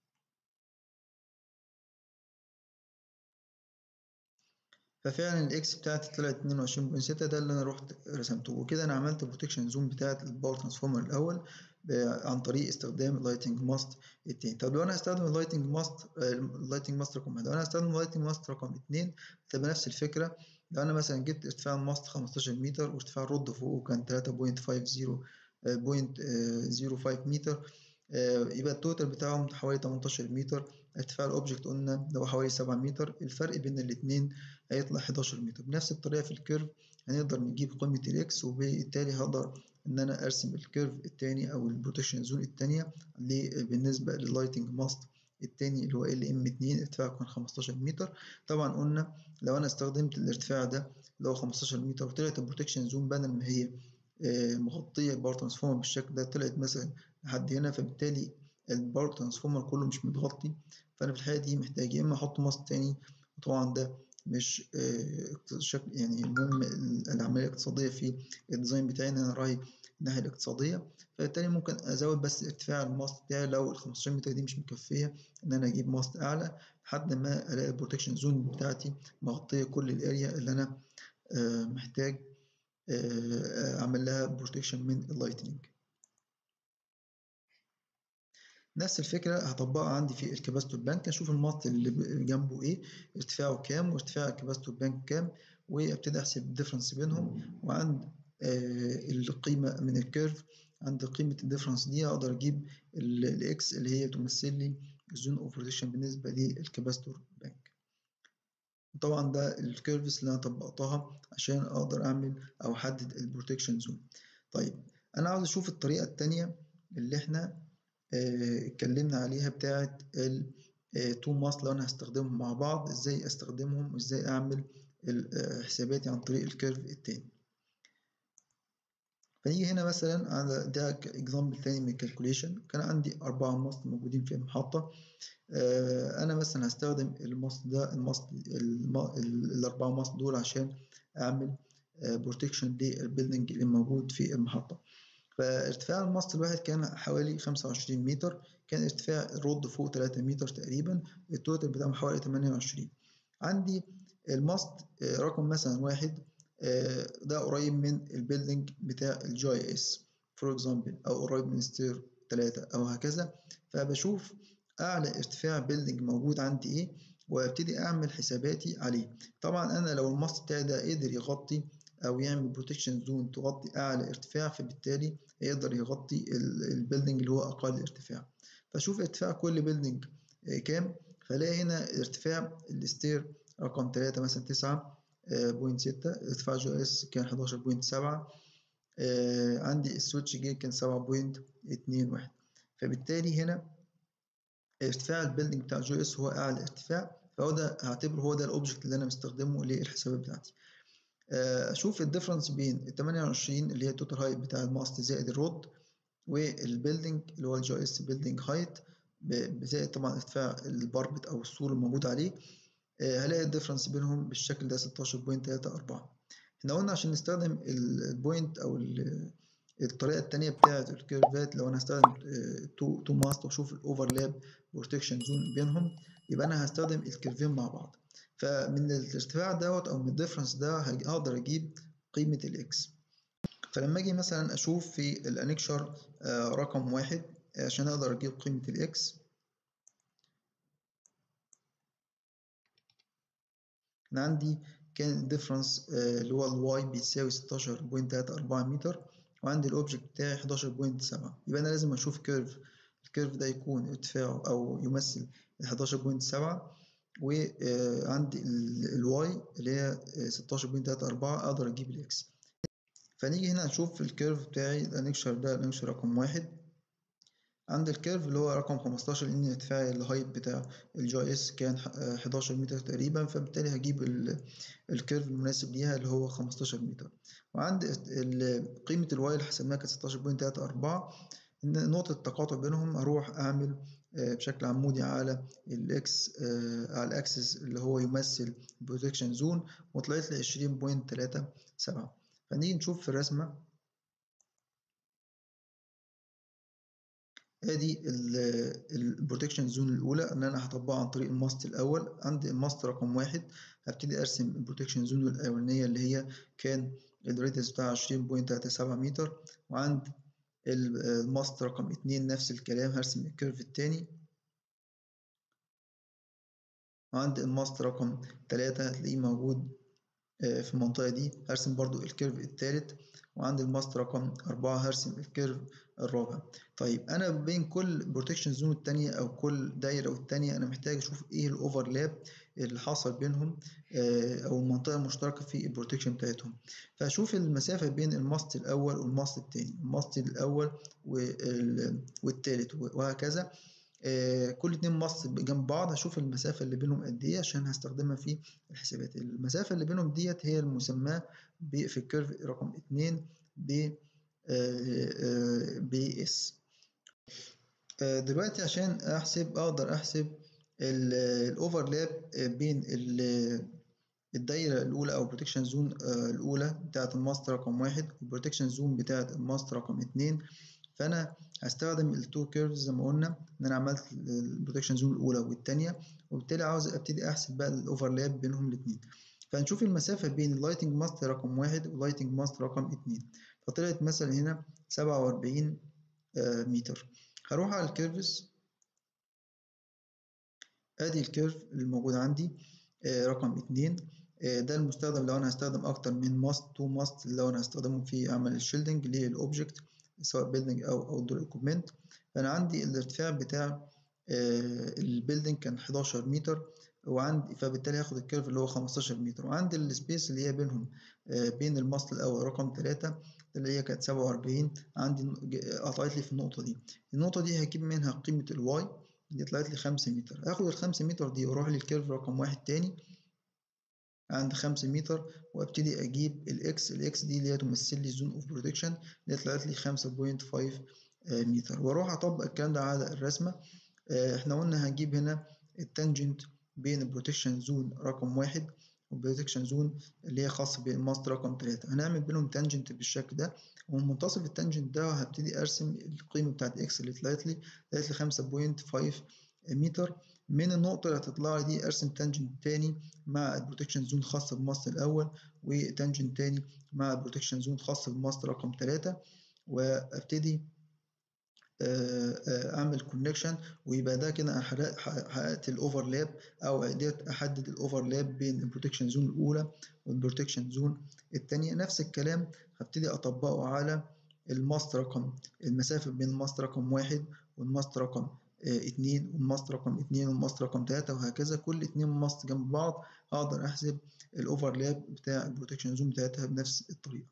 ففعلا الاكس بتاعتي طلعت 22.6 ده اللي انا رحت رسمته وكده انا عملت بروتكشن زون بتاعت الباور ترانسفورمر الاول عن طريق استخدام اللايتنج ماست التاني طب لو انا هستخدم اللايتنج ماست اللايتنج ماست رقم واحد لو انا هستخدم اللايتنج ماست رقم اتنين هتبقى نفس الفكره لو انا مثلا جبت ارتفاع الماست 15 متر وارتفاع الرد فوقه كان 3.50 متر يبقى التوتال بتاعهم حوالي 18 متر ارتفاع الاوبجكت قلنا لو حوالي 7 متر الفرق بين الاتنين هيطلع 11 متر بنفس الطريقه في الكيرف هنقدر نجيب قيمه الاكس وبالتالي هقدر ان انا ارسم الكيرف التاني او البروتكشن زون التانية بالنسبه لللايتنج ماست التاني اللي هو ال ام 2 ارتفاعه كان 15 متر طبعا قلنا لو انا استخدمت الارتفاع ده اللي هو 15 متر وطلعت البروتكشن زون بدل ما هي مغطيه الباور ترانسفورمر بالشكل ده طلعت مثلا لحد هنا فبالتالي الباور ترانسفورمر كله مش متغطي فانا في الحاله دي محتاج يا اما احط ماست تاني وطبعا ده مش شكل يعني المهم العمليه الاقتصاديه في الديزاين بتاعي ان انا راعي الناحيه الاقتصاديه فبالتالي ممكن ازود بس ارتفاع الماست بتاعي لو ال 15 متر دي مش مكفيه ان انا اجيب ماست اعلى لحد ما الاقي البروتكشن زون بتاعتي مغطيه كل الاريا اللي انا محتاج اعمل لها بروتكشن من اللايتنينج نفس الفكرة هطبقها عندي في الكباستور بانك أشوف الماست اللي جنبه إيه ارتفاعه كام وارتفاع الكباستور بانك كام وأبتدي أحسب الديفرنس بينهم وعند آه القيمة من الكيرف عند قيمة الديفرنس دي أقدر أجيب الإكس اللي هي تمثل لي الزون أوف روتيشن بالنسبة للكباستور بانك طبعا ده الكيرفز اللي أنا طبقتها عشان أقدر أعمل أو أحدد البروتكشن زون طيب أنا عاوز أشوف الطريقة التانية اللي إحنا اتكلمنا عليها بتاعة التو ماست لو انا هستخدمهم مع بعض ازاي استخدمهم وازاي اعمل حساباتي عن طريق الكيرف التاني فنيجي هنا مثلا على ده اكزامبل تاني من الكالكوليشن كان عندي أربعة ماست موجودين في المحطة أنا مثلا هستخدم الماست ده الماست الأربعة ماست دول عشان أعمل بروتكشن للبيلدنج اللي موجود في المحطة فارتفاع الماست الواحد كان حوالي 25 متر كان ارتفاع الرد فوق 3 متر تقريبا التوتال بتاعهم حوالي 28 عندي الماست رقم مثلا واحد ده قريب من البيلدينج بتاع الجي اس فور اكزامبل او قريب من ستير 3 او هكذا فبشوف اعلى ارتفاع بيلدينج موجود عندي ايه وابتدي اعمل حساباتي عليه طبعا انا لو الماست بتاعي ده قدر يغطي او يعمل بروتكشن زون تغطي اعلى ارتفاع فبالتالي هيقدر يغطي البيلدينج اللي هو اقل ارتفاع فاشوف ارتفاع كل بيلدينج كام فلاقي هنا ارتفاع الستير رقم 3 مثلا 9 بوينت 6 ارتفاع جو اس كان 11.7 عندي السويتش جيت كان 7.21 فبالتالي هنا ارتفاع البيلدينج بتاع جو اس هو اعلى ارتفاع فهو ده هعتبره هو ده الاوبجكت اللي انا مستخدمه للحسابات بتاعتي اشوف الديفرنس بين ال 28 اللي هي التوتال هايت بتاع الماست زائد الرود والبيلدينج اللي هو الجي اس بيلدينج هايت زائد طبعا ارتفاع الباربت او السور الموجود عليه هلاقي الديفرنس بينهم بالشكل ده 16.34 احنا قلنا عشان نستخدم البوينت او الطريقه الثانيه بتاعه الكيرفات لو انا هستخدم تو تو ماست واشوف الاوفرلاب بروتكشن زون بينهم يبقى انا هستخدم الكيرفين مع بعض فمن الارتفاع دوت او من الديفرنس ده هقدر اجيب قيمه الاكس فلما اجي مثلا اشوف في الانكشر رقم واحد عشان اقدر اجيب قيمة الاكس انا عندي كان الديفرنس اللي هو الواي بيساوي 16.34 متر وعندي الاوبجكت بتاعي 11.7 يبقى انا لازم اشوف كيرف الكيرف ده يكون ارتفاعه او يمثل 11.7 وعندي الواي اللي هي 16.34 اقدر اجيب الاكس فنيجي هنا نشوف الكيرف بتاعي الانكشر ده الانكشر رقم واحد عند الكيرف اللي هو رقم 15 لان ارتفاع الهايت بتاع الجي اس كان 11 متر تقريبا فبالتالي هجيب الكيرف المناسب ليها اللي هو 15 متر وعند قيمة الواي اللي حسبناها كانت 16.34 نقطة التقاطع بينهم هروح أعمل بشكل عمودي على الاكس على الاكسس اللي هو يمثل البروتكشن زون وطلعت لي 20.37 فنيجي نشوف في الرسمة ادي البروتكشن زون الاولى ان انا هطبقها عن طريق الماست الاول عند الماست رقم واحد هبتدي ارسم البروتكشن زون الاولانيه اللي هي كان الريديوس بتاعها 20.37 متر وعند الماست رقم اتنين نفس الكلام هرسم الكيرف التاني وعند الماست رقم تلاتة هتلاقيه موجود في المنطقة دي هرسم برضو الكيرف التالت وعند الماست رقم أربعة هرسم الكيرف الرابع طيب أنا بين كل بروتكشن زون التانية أو كل دايرة والتانية أنا محتاج أشوف إيه الأوفرلاب اللي حصل بينهم أو المنطقة المشتركة في البروتكشن بتاعتهم فأشوف المسافة بين الماست الأول والماست التاني الماست الأول والتالت وهكذا كل اتنين ماست جنب بعض هشوف المسافة اللي بينهم قد ايه عشان هستخدمها في الحسابات المسافة اللي بينهم ديت هي المسماة في الكيرف رقم اتنين ب بي اس دلوقتي عشان احسب اقدر احسب الاوفرلاب بين الدايرة الأولى أو البروتكشن زون الأولى بتاعة الماست رقم واحد والبروتكشن زون بتاعة الماست رقم اتنين فأنا هستخدم التو كيرفز زي ما قلنا ان انا عملت البروتكشن زون الاولى والثانيه وبالتالي عاوز ابتدي احسب بقى الاوفرلاب بينهم الاثنين فهنشوف المسافه بين اللايتنج ماست رقم واحد واللايتنج ماست رقم اتنين فطلعت مثلا هنا 47 متر هروح على الكيرفز ادي الكيرف اللي موجود عندي رقم اتنين ده المستخدم لو انا هستخدم اكتر من ماست تو ماست لو انا هستخدمه في عمل الشيلدنج للاوبجكت سواء بيلدنج او او دور ايكوبمنت فانا عندي الارتفاع بتاع البيلدنج كان 11 متر وعندي فبالتالي هاخد الكيرف اللي هو 15 متر وعندي السبيس اللي هي بينهم بين الماست الاول رقم 3 اللي هي كانت 47 عندي قطعت لي في النقطه دي النقطه دي هجيب منها قيمه الواي دي طلعت لي 5 متر هاخد ال 5 متر دي واروح للكيرف رقم واحد تاني عند 5 متر وابتدي اجيب الاكس الاكس دي اللي هي تمثل لي زون اوف بروتكشن اللي طلعت لي 5.5 متر واروح اطبق الكلام ده على الرسمه احنا قلنا هنجيب هنا التانجنت بين البروتكشن زون رقم واحد والبروتكشن زون اللي هي خاصة بالماست رقم تلاتة هنعمل بينهم تانجنت بالشكل ده ومن منتصف التانجنت ده هبتدي ارسم القيمة بتاعت اكس اللي طلعت لي طلعت لي خمسة بوينت فايف متر من النقطة اللي هتطلع لي دي ارسم تانجنت تاني مع البروتكشن زون خاصة بالماست الأول وتانجنت تاني مع البروتكشن زون خاصة بالماست رقم تلاتة وابتدي اعمل كونكشن ويبقى ده كده انا حققت الاوفرلاب او قدرت احدد الاوفرلاب بين البروتكشن زون الاولى والبروتكشن زون الثانيه نفس الكلام هبتدي اطبقه على الماست رقم المسافه بين الماست رقم واحد والماست رقم اتنين والماست رقم اتنين والماست رقم تلاتة وهكذا كل اتنين ماست جنب بعض اقدر احسب الاوفرلاب بتاع البروتكشن زون بتاعتها بنفس الطريقه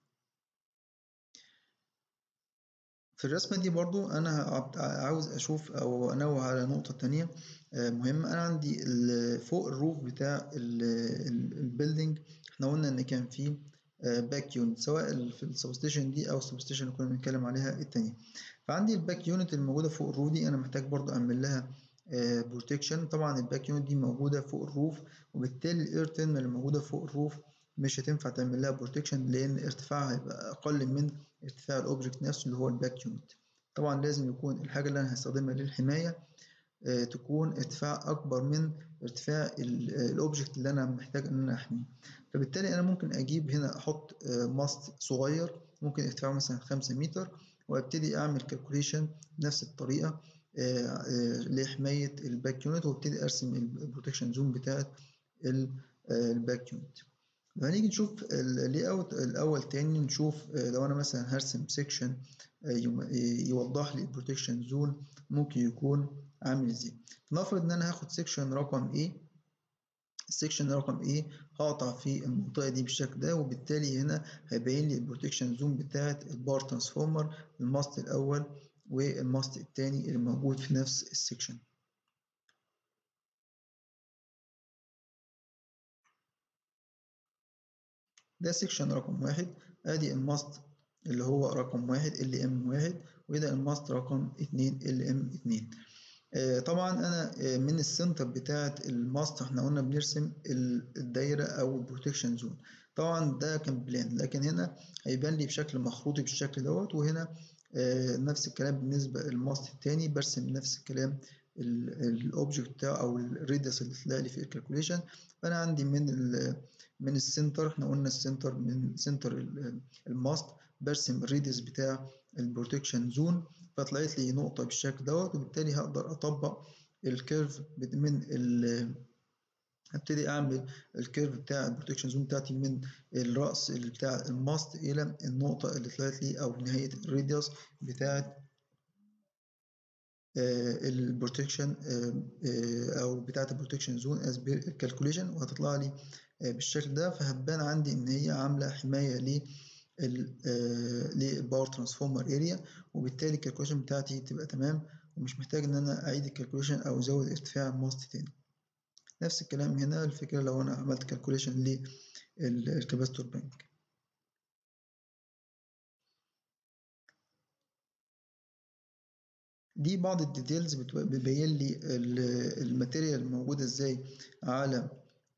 في الرسمة دي برضو أنا عاوز أشوف أو أنوه على نقطة تانية مهمة أنا عندي فوق الروف بتاع البيلدينج إحنا قلنا إن كان في باك يونت سواء في السبستيشن دي أو السبستيشن اللي كنا بنتكلم عليها التانية فعندي الباك يونت الموجودة فوق الروف دي أنا محتاج برضو أعمل لها بروتكشن طبعا الباك يونت دي موجودة فوق الروف وبالتالي الاير تيرمينال اللي موجودة فوق الروف مش هتنفع تعمل لها بروتكشن لان ارتفاعها هيبقى اقل من ارتفاع الاوبجكت نفسه اللي هو الباك يونت طبعا لازم يكون الحاجه اللي انا هستخدمها للحمايه اه تكون ارتفاع اكبر من ارتفاع الاوبجكت اللي انا محتاج ان انا احميه فبالتالي انا ممكن اجيب هنا احط اه ماست صغير ممكن ارتفاعه مثلا خمسة متر وابتدي اعمل كالكوليشن بنفس الطريقة لحماية الباك يونت وابتدي ارسم البروتكشن زون بتاعت الباك يونت هنيجي نشوف اللي اوت الاول تاني نشوف لو انا مثلا هرسم سيكشن يوضح لي البروتكشن زون ممكن يكون عامل ازاي نفرض ان انا هاخد سيكشن رقم A السيكشن رقم A هقطع في المنطقة دي بالشكل ده وبالتالي هنا هيبين لي البروتكشن زون بتاعت البار ترانسفورمر الماست الأول والماست التاني اللي موجود في نفس السيكشن ده سيكشن رقم واحد ادي الماست اللي هو رقم واحد ال ام واحد وده الماست رقم اتنين ال ام اتنين آه طبعا انا آه من السنتر بتاعه الماست احنا قلنا بنرسم الدايره او البروتكشن زون طبعا ده كان بلان لكن هنا هيبان لي بشكل مخروطي بالشكل دوت وهنا آه نفس الكلام بالنسبه للماست التاني برسم نفس الكلام الاوبجكت بتاعه او الريديوس اللي طلع لي في الكالكوليشن فانا عندي من من السنتر احنا قلنا السنتر من سنتر الماست برسم الريديوس بتاع البروتكشن زون فطلعت لي نقطة بالشكل دوت وبالتالي هقدر أطبق الكيرف من ال هبتدي أعمل الكيرف بتاع البروتكشن زون بتاعتي من الرأس اللي بتاع الماست إلى النقطة اللي طلعت لي أو نهاية الراديوس بتاعت البروتكشن أو بتاعت البروتكشن زون از الكالكوليشن وهتطلع لي بالشكل ده فهتبان عندي إن هي عاملة حماية ل للباور ترانسفورمر اريا وبالتالي الكالكوليشن بتاعتي تبقى تمام ومش محتاج ان انا اعيد الكالكوليشن او ازود ارتفاع الماست تاني نفس الكلام هنا الفكرة لو انا عملت كالكوليشن للكاباستور بانك دي بعض الديتيلز بتبين لي الماتيريال الموجودة ازاي على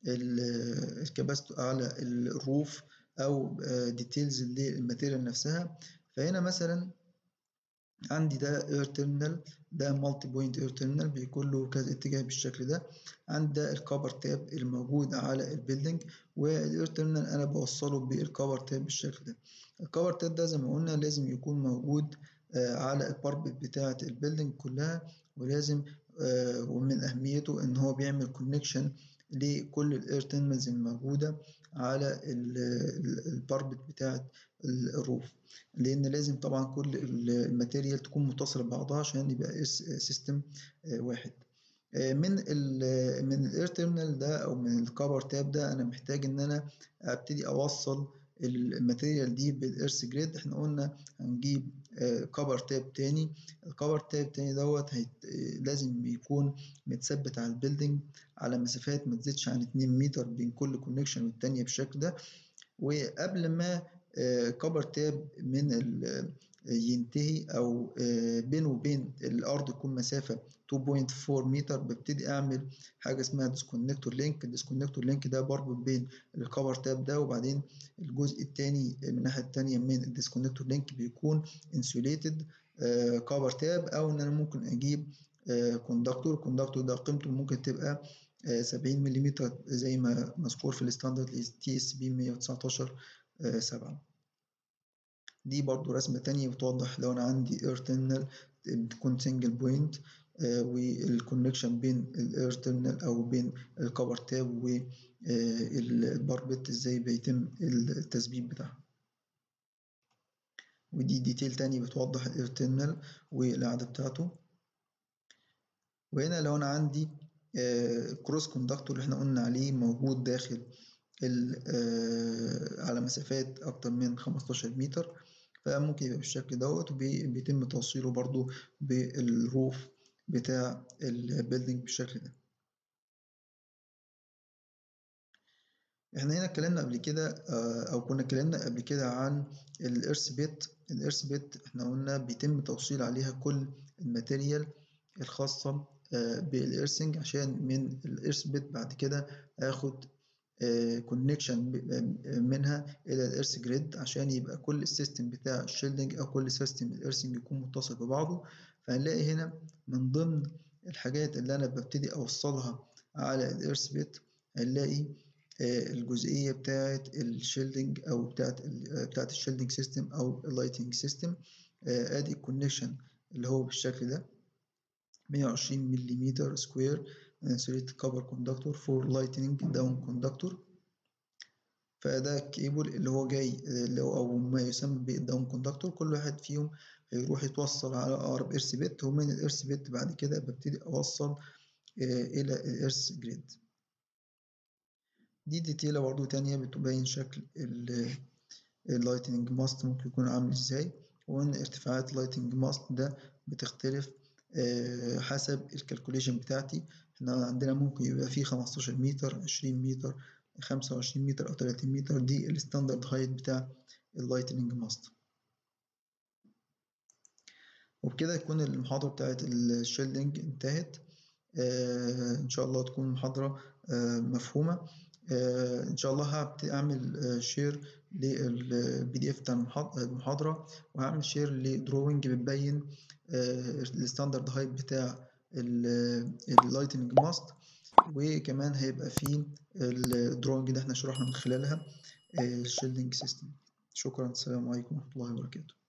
الكاباستور على الروف او ديتيلز للماتيريال نفسها فهنا مثلا عندي ده اير تيرمينال ده مالتي بوينت اير تيرمينال بيكون له كذا اتجاه بالشكل ده عندي ده الكفر تاب الموجود على البيلدنج والاير تيرمينال انا بوصله بالكفر تاب بالشكل ده الكفر تاب ده زي ما قلنا لازم يكون موجود على الباربت بتاعه البيلدنج كلها ولازم ومن اهميته ان هو بيعمل كونكشن لكل الاير تيرمينالز الموجوده على الباربت بتاعه الروف لان لازم طبعا كل الماتيريال تكون متصله ببعضها عشان يبقى سيستم واحد من ال من الاير تيرمينال ده او من الكفر تاب ده انا محتاج ان انا ابتدي اوصل الماتيريال دي بالارث جريد احنا قلنا هنجيب كفر تاب تاني الكفر تاب تاني دوت هيت... لازم يكون متثبت على البيلدينج على مسافات ما تزيدش عن 2 متر بين كل كونكشن والتانية بالشكل ده وقبل ما كفر تاب من ال... ينتهي او بينه وبين الارض يكون مسافه 2.4 متر ببتدي اعمل حاجه اسمها ديسكونكتور لينك الديسكونكتور لينك ده بربط بين الكفر تاب ده وبعدين الجزء الثاني من الناحيه الثانيه من الديسكونكتور لينك بيكون انسوليتد كفر تاب او ان انا ممكن اجيب كوندكتور الكوندكتور ده قيمته ممكن تبقى 70 ملم زي ما مذكور في الستاندرد تي اس بي 119 7 دي برضو رسمة تانية بتوضح لو أنا عندي اير تيرمينال بتكون سنجل بوينت والكونكشن بين الاير تيرمينال أو بين الكفر تاب والباربت ازاي بيتم التثبيت بتاعها ودي ديتيل تاني بتوضح الاير تيرمينال والقاعدة بتاعته وهنا لو أنا عندي كروس كوندكتور اللي احنا قلنا عليه موجود داخل على مسافات أكتر من 15 متر فممكن يبقى بالشكل دوت وبيتم توصيله برضو بالروف بتاع البيلدينج بالشكل ده احنا هنا اتكلمنا قبل كده او كنا اتكلمنا قبل كده عن الارث بيت الارث بيت احنا قلنا بيتم توصيل عليها كل الماتيريال الخاصة بالارثنج عشان من الارث بيت بعد كده اخد كونكشن منها الى الارث جريد عشان يبقى كل السيستم بتاع الشيلدنج او كل سيستم الارثنج يكون متصل ببعضه فهنلاقي هنا من ضمن الحاجات اللي انا ببتدي اوصلها على الارث بيت هنلاقي الجزئية بتاعة الشيلدنج أو بتاعة بتاعة الشيلدنج سيستم أو اللايتنج سيستم أدي الكونكشن اللي هو بالشكل ده 120 ملم سكوير insulated copper conductor for lightning down conductor فده الكيبل اللي هو جاي اللي هو أو ما يسمى بالداون كوندكتور كل واحد فيهم هيروح يتوصل على أقرب إرث بت ومن الإرث بت بعد كده ببتدي أوصل إلى الإرث جريد دي ديتيلة برضو تانية بتبين شكل اللايتنج ماست ممكن يكون عامل ازاي وان ارتفاعات اللايتنج ماست ده بتختلف حسب الكالكوليشن بتاعتي احنا عندنا ممكن يبقى فيه 15 متر 20 متر 25 متر او 30 متر دي الستاندرد هايت بتاع اللايتنج ماست وبكده تكون المحاضرة بتاعت الشيلدنج انتهت آه ان شاء الله تكون محاضرة آه مفهومة آه ان شاء الله هبتدي اعمل شير للبي دي اف بتاع المحاضرة وهعمل شير لدروينج بتبين الستاندرد هايت بتاع اللايتنج ماست وكمان هيبقى فيه الدروينج اللي احنا شرحنا من خلالها الشيلدنج سيستم شكرا السلام عليكم ورحمة الله وبركاته